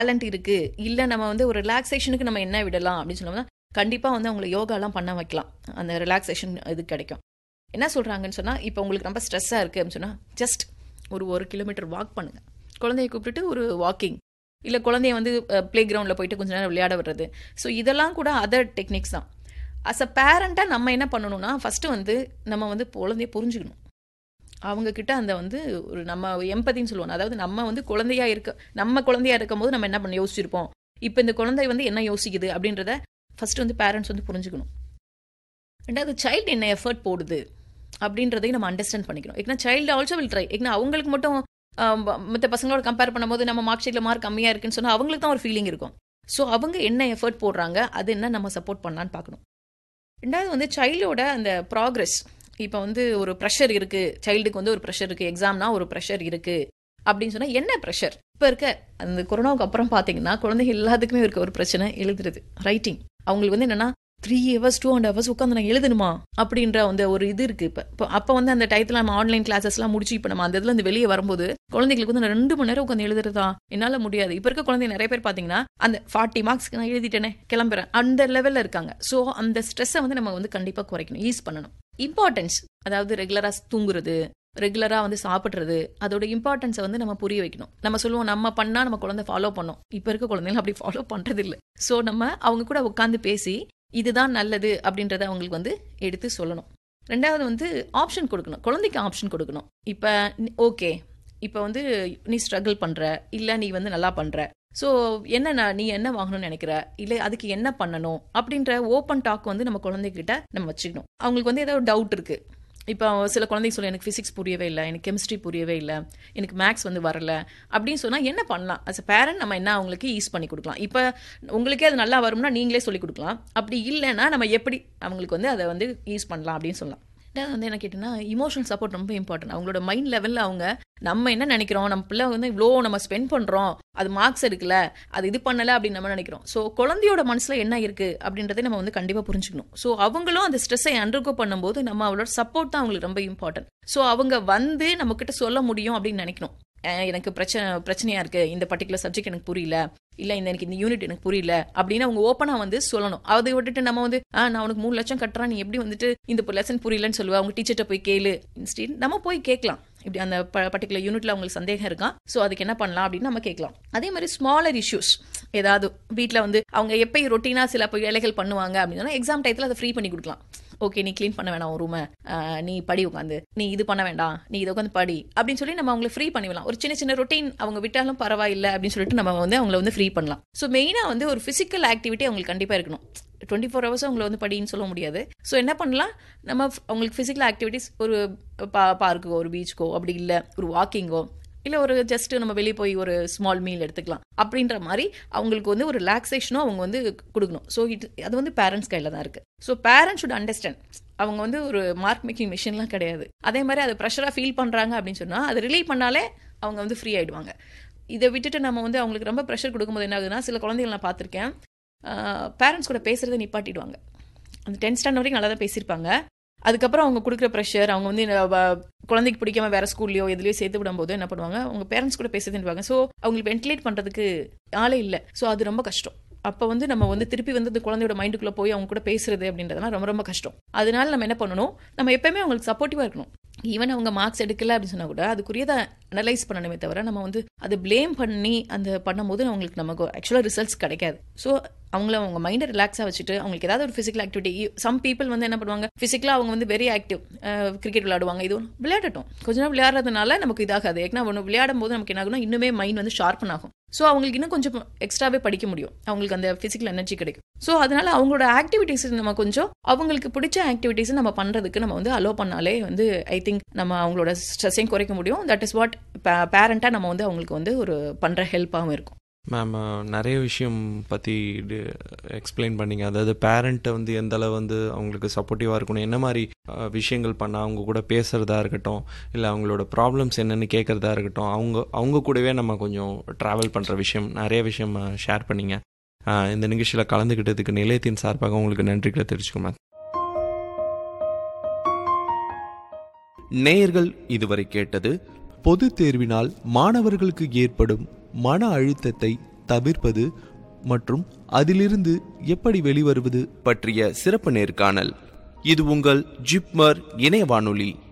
talent இருக்கு இல்ல நம்ம வந்து ஒரு ரிலாக்ஸேஷனுக்கு நம்ம என்ன விடலாம் அப்படின்னு சொன்னோம்னா கண்டிப்பா வந்து அவங்களை யோகாலாம் பண்ண வைக்கலாம் அந்த ரிலாக்ஸேஷன் இது கிடைக்கும் என்ன சொல்றாங்கன்னு சொன்னா இப்போ உங்களுக்கு ரொம்ப ஸ்ட்ரெஸ்ஸா இருக்கு அப்படின்னு சொன்னா ஜஸ்ட் ஒரு ஒரு கிலோமீட்டர் வாக் பண்ணுங்க குழந்தைய கூப்பிட்டுட்டு ஒரு வாக்கிங் இல்ல குழந்தைய வந்து ப்ளே கிரவுண்டில் போயிட்டு கொஞ்ச நேரம் விளையாட விடுறது ஸோ இதெல்லாம் கூட அதர் டெக்னிக்ஸ் தான் அஸ் அ பேரண்ட்டாக நம்ம என்ன பண்ணணும்னா ஃபஸ்ட்டு வந்து நம்ம வந்து குழந்தைய புரிஞ்சுக்கணும் அவங்க கிட்ட அந்த வந்து ஒரு நம்ம எம்பதின்னு சொல்லுவோம் அதாவது நம்ம வந்து குழந்தையா இருக்க நம்ம குழந்தையா இருக்கும்போது நம்ம என்ன பண்ண யோசிச்சிருப்போம் இப்போ இந்த குழந்தை வந்து என்ன யோசிக்குது அப்படின்றத ஃபர்ஸ்ட் வந்து பேரண்ட்ஸ் வந்து புரிஞ்சுக்கணும் ரெண்டாவது சைல்டு என்ன எஃபர்ட் போடுது அப்படின்றதையும் நம்ம அண்டர்ஸ்டாண்ட் பண்ணிக்கணும் ஏன்னா சைல்டு ஆல்சோ வில் ட்ரை ஏன்னா அவங்களுக்கு மட்டும் மற்ற பசங்களோட கம்பேர் பண்ணும்போது நம்ம மார்க் ஷீட்டில் மார்க் கம்மியாக இருக்குன்னு சொன்னால் அவங்களுக்கு தான் ஒரு ஃபீலிங் இருக்கும் ஸோ அவங்க என்ன எஃபர்ட் போடுறாங்க அது என்ன நம்ம சப்போர்ட் பண்ணலான்னு பார்க்கணும் ரெண்டாவது வந்து சைல்டோட அந்த ப்ராக்ரஸ் இப்போ வந்து ஒரு ப்ரெஷர் இருக்கு சைல்டுக்கு வந்து ஒரு ப்ரெஷர் இருக்கு எக்ஸாம்னா ஒரு ப்ரெஷர் இருக்கு அப்படின்னு சொன்னா என்ன ப்ரெஷர் இப்போ இருக்க அந்த கொரோனாவுக்கு அப்புறம் பார்த்தீங்கன்னா குழந்தைங்க எல்லாத்துக்குமே இருக்க ஒரு பிரச்சனை எழுதுறது ரைட்டிங் அவங்களுக்கு வந்து என்னன்னா three hours two and hours உட்காந்து நான் எழுதணுமா அப்படின்ற அந்த ஒரு இது இருக்கு இப்போ இப்போ அப்போ வந்து அந்த டயத்தில் நம்ம ஆன்லைன் கிளாஸஸ்லாம் முடிச்சு இப்போ நம்ம அந்த இதில் இருந்து வெளியே வரும்போது குழந்தைங்களுக்கு வந்து நான் ரெண்டு மணி நேரம் உட்காந்து எழுதுறதா என்னால் முடியாது இப்போ இருக்க குழந்தைங்க நிறைய பேர் பார்த்தீங்கன்னா அந்த ஃபார்ட்டி மார்க்ஸ்க்கு நான் எழுதிட்டேனே கிளம்புறேன் அந்த லெவலில் இருக்காங்க ஸோ அந்த ஸ்ட்ரெஸ்ஸை வந்து நம்ம வந்து கண்டிப்பாக குறைக்கணும் ஈஸ் பண்ணணும் இம்பார்ட்டன்ஸ் அதாவது ரெகுலராக தூங்குறது ரெகுலராக வந்து சாப்பிட்றது அதோட இம்பார்ட்டன்ஸை வந்து நம்ம புரிய வைக்கணும் நம்ம சொல்லுவோம் நம்ம பண்ணால் நம்ம குழந்தை ஃபாலோ பண்ணோம் இப்போ இருக்க குழந்தைங்க அப்படி ஃபாலோ பண்ணுறது இல்லை ஸோ நம்ம அவங்க கூட உட்காந்து பேசி இதுதான் நல்லது அப்படின்றத அவங்களுக்கு வந்து எடுத்து சொல்லணும் ரெண்டாவது வந்து ஆப்ஷன் கொடுக்கணும் குழந்தைக்கு ஆப்ஷன் கொடுக்கணும் இப்போ ஓகே இப்போ வந்து நீ ஸ்ட்ரகிள் பண்ணுற இல்லை நீ வந்து நல்லா பண்ணுற ஸோ என்ன நீ என்ன வாங்கணும்னு நினைக்கிற இல்லை அதுக்கு என்ன பண்ணணும் அப்படின்ற ஓப்பன் டாக் வந்து நம்ம குழந்தைகிட்ட நம்ம வச்சுக்கணும் அவங்களுக்கு வந்து ஏதாவது டவுட் இருக்கு இப்போ சில குழந்தைங்க சொல்ல எனக்கு ஃபிசிக்ஸ் புரியவே இல்லை எனக்கு கெமிஸ்ட்ரி புரியவே இல்லை எனக்கு மேக்ஸ் வந்து வரல அப்படின்னு சொன்னால் என்ன பண்ணலாம் அஸ் அ பேரண்ட் நம்ம என்ன அவங்களுக்கு ஈஸ் பண்ணி கொடுக்கலாம் இப்போ உங்களுக்கே அது நல்லா வரும்னா நீங்களே சொல்லி கொடுக்கலாம் அப்படி இல்லைன்னா நம்ம எப்படி அவங்களுக்கு வந்து அதை வந்து யூஸ் பண்ணலாம் அப்படின்னு சொல்லலாம் ரெண்டாவது வந்து என்ன கேட்டிங்கன்னா இமோஷனல் சப்போர்ட் ரொம்ப இம்பார்ட்டன்ட் அவங்களோட மைண்ட் லெவலில் அவங்க நம்ம என்ன நினைக்கிறோம் நம்ம பிள்ளை வந்து இவ்வளோ நம்ம ஸ்பெண்ட் பண்ணுறோம் அது மார்க்ஸ் எடுக்கல அது இது பண்ணலை அப்படின்னு நம்ம நினைக்கிறோம் ஸோ குழந்தையோட மனசில் என்ன இருக்குது அப்படின்றதை நம்ம வந்து கண்டிப்பாக புரிஞ்சுக்கணும் ஸோ அவங்களும் அந்த ஸ்ட்ரெஸ்ஸை அண்டர்கோ பண்ணும்போது நம்ம அவளோட சப்போர்ட் தான் அவங்களுக்கு ரொம்ப இம்பார்ட்டன்ட் ஸோ அவங்க வந்து நம்மக்கிட்ட சொல்ல முடியும் அப்படின்னு நினைக்கணும் எனக்கு பிரச்சனை பிரச்சனையா இருக்கு இந்த பர்டிகுலர் சப்ஜெக்ட் எனக்கு புரியல இல்ல இந்த எனக்கு இந்த யூனிட் எனக்கு புரியல அப்படின்னு அவங்க ஓப்பனா வந்து சொல்லணும் அதை விட்டுட்டு நம்ம வந்து ஆ நான் உனக்கு மூணு லட்சம் கட்டுறான் நீ எப்படி வந்துட்டு இந்த லெசன் புரியலன்னு சொல்லுவா அவங்க டீச்சர்கிட்ட போய் கேளு இன்ஸ்டீட் நம்ம போய் கேட்கலாம் இப்படி அந்த பர்டிகுலர் யூனிட்ல அவங்களுக்கு சந்தேகம் இருக்கான் ஸோ அதுக்கு என்ன பண்ணலாம் அப்படின்னு நம்ம கேட்கலாம் அதே மாதிரி ஸ்மாலர் இஷ்யூஸ் ஏதாவது வீட்டில் வந்து அவங்க எப்பயும் ரொட்டீனா சில வேலைகள் பண்ணுவாங்க அப்படின்னா எக்ஸாம் டயத்தில் அதை ஃப்ரீ பண்ணி கொடுக்கலாம் ஓகே நீ க்ளீன் பண்ண வேணாம் ஒரு ரூமை நீ படி உட்காந்து நீ இது பண்ண வேண்டாம் நீ இதை உட்காந்து படி அப்படின்னு சொல்லி நம்ம அவங்களை ஃப்ரீ பண்ணிடலாம் ஒரு சின்ன சின்ன ரொட்டீன் அவங்க விட்டாலும் பரவாயில்லை அப்படின்னு சொல்லிட்டு நம்ம வந்து அவங்கள வந்து ஃப்ரீ பண்ணலாம் ஸோ மெயினாக வந்து ஒரு ஃபிசிக்கல் ஆக்டிவிட்டி அவங்களுக்கு கண்டிப்பாக இருக்கணும் டுவெண்ட்டி ஃபோர் ஹவர்ஸ் அவங்கள வந்து படின்னு சொல்ல முடியாது ஸோ என்ன பண்ணலாம் நம்ம அவங்களுக்கு ஃபிசிக்கல் ஆக்டிவிட்டிஸ் ஒரு பா பார்க்கோ ஒரு பீச்சுக்கோ அப்படி இல்லை ஒரு வாக்கிங்கோ இல்லை ஒரு ஜஸ்ட் நம்ம வெளியே போய் ஒரு ஸ்மால் மீல் எடுத்துக்கலாம் அப்படின்ற மாதிரி அவங்களுக்கு வந்து ஒரு ரிலாக்ஸேஷனும் அவங்க வந்து கொடுக்கணும் ஸோ இது அது வந்து பேரண்ட்ஸ் கையில் தான் இருக்குது ஸோ பேரண்ட்ஸ் ஷுட் அண்டர்ஸ்டாண்ட் அவங்க வந்து ஒரு மார்க் மேக்கிங் மிஷின்லாம் கிடையாது அதே மாதிரி அதை ப்ரெஷராக ஃபீல் பண்ணுறாங்க அப்படின்னு சொன்னால் அதை ரிலீவ் பண்ணாலே அவங்க வந்து ஃப்ரீ ஆகிடுவாங்க இதை விட்டுட்டு நம்ம வந்து அவங்களுக்கு ரொம்ப ப்ரெஷர் கொடுக்கும்போது என்ன ஆகுதுன்னா சில குழந்தைகள் நான் பார்த்துருக்கேன் பேரண்ட்ஸ் கூட பேசுகிறத நிப்பாட்டிடுவாங்க அந்த டென்த் ஸ்டாண்டர்ட் வரைக்கும் நல்லா தான் பேசியிருப்பாங்க அதுக்கப்புறம் அவங்க கொடுக்குற ப்ரெஷர் அவங்க வந்து குழந்தைக்கு பிடிக்காம வேற ஸ்கூல்லையோ எதுலையோ சேர்த்து விடும்போது என்ன பண்ணுவாங்க அவங்க பேரண்ட்ஸ் கூட பேசுதுன்னுவாங்க ஸோ அவங்களுக்கு வென்டிலேட் பண்ணுறதுக்கு ஆளே இல்லை ஸோ அது ரொம்ப கஷ்டம் அப்போ வந்து நம்ம வந்து திருப்பி வந்து அந்த குழந்தையோட மைண்டுக்குள்ளே போய் அவங்க கூட பேசுறது அப்படின்றதுலாம் ரொம்ப ரொம்ப கஷ்டம் அதனால நம்ம என்ன பண்ணணும் நம்ம எப்பயுமே அவங்களுக்கு சப்போர்ட்டிவாக இருக்கணும் ஈவன் அவங்க மார்க்ஸ் எடுக்கல அப்படின்னு சொன்னா கூட அதுக்குரியதை அனலைஸ் பண்ணணுமே தவிர நம்ம வந்து அதை பிளேம் பண்ணி அந்த பண்ணும்போது அவங்களுக்கு நமக்கு ஆக்சுவலாக ரிசல்ட்ஸ் கிடைக்காது ஸோ அவங்கள அவங்க மைண்டை ரிலாக்ஸாக வச்சுட்டு அவங்களுக்கு ஏதாவது ஒரு ஃபிசிக்கல் ஆக்டிவிட்டி சம் பீப்புள் வந்து என்ன பண்ணுவாங்க ஃபிசிக்கலாக அவங்க வந்து வெரி ஆக்டிவ் கிரிக்கெட் விளையாடுவாங்க இது விளையாடட்டும் கொஞ்ச நேரம் விளையாடுறதுனால நமக்கு இதாகாது ஏன்னா ஒன்று விளையாடும் போது நமக்கு என்ன ஆகும்னா இன்னுமே மைண்ட் வந்து ஷார்ப்பன் ஆகும் ஸோ அவங்களுக்கு இன்னும் கொஞ்சம் எக்ஸ்ட்ராவே படிக்க முடியும் அவங்களுக்கு அந்த ஃபிசிக்கல் எனர்ஜி கிடைக்கும் ஸோ அதனால அவங்களோட ஆக்டிவிட்டீஸ் நம்ம கொஞ்சம் அவங்களுக்கு பிடிச்ச ஆக்டிவிட்டீஸ் நம்ம பண்ணுறதுக்கு நம்ம வந்து அலோ பண்ணாலே வந்து ஐ திங்க் நம்ம அவங்களோட ஸ்ட்ரெஸ்ஸையும் குறைக்க முடியும் தட் இஸ் வாட் பேரண்ட்டாக நம்ம வந்து அவங்களுக்கு வந்து ஒரு பண்ணுற ஹெல்ப்பாகவும் இருக்கும் மேம் நிறைய விஷயம் பற்றி எக்ஸ்பிளைன் பண்ணிங்க அதாவது பேரண்ட்டை வந்து எந்த அளவு வந்து அவங்களுக்கு சப்போர்ட்டிவாக இருக்கணும் என்ன மாதிரி விஷயங்கள் பண்ணால் அவங்க கூட பேசுகிறதா இருக்கட்டும் இல்லை அவங்களோட ப்ராப்ளம்ஸ் என்னென்னு கேட்குறதா இருக்கட்டும் அவங்க அவங்க கூடவே நம்ம கொஞ்சம் ட்ராவல் பண்ணுற விஷயம் நிறைய விஷயம் ஷேர் பண்ணிங்க இந்த நிகழ்ச்சியில் கலந்துக்கிட்டதுக்கு நிலையத்தின் சார்பாக உங்களுக்கு நன்றிகளை தெரிவிச்சுக்கோ மேம் நேயர்கள் இதுவரை கேட்டது பொது தேர்வினால் மாணவர்களுக்கு ஏற்படும் மன அழுத்தத்தை தவிர்ப்பது மற்றும் அதிலிருந்து எப்படி வெளிவருவது பற்றிய சிறப்பு நேர்காணல் இது உங்கள் ஜிப்மர் இணைய வானொலி